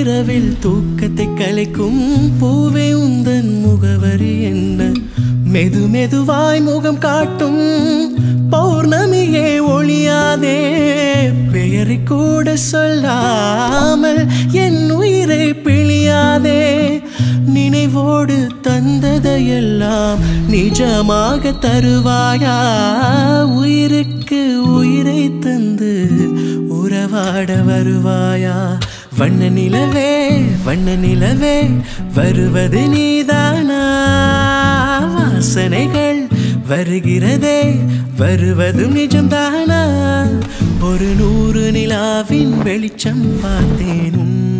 நள்ளிரவில் தூக்கத்தை கலைக்கும் பூவே உந்தன் முகவரி என்ன மெது மெதுவாய் முகம் காட்டும் பௌர்ணமியே ஒளியாதே பெயரை கூட சொல்லாமல் என் உயிரை பிழியாதே நினைவோடு தந்ததையெல்லாம் நிஜமாக தருவாயா உயிருக்கு உயிரை தந்து உறவாட வருவாயா வண்ண நிலவே வண்ண நிலவே வருவது நீதானா வாசனைகள் வருகிறதே வருவதும் நிஜம்தானா ஒரு நூறு நிலாவின் வெளிச்சம் பார்த்தேன் உன்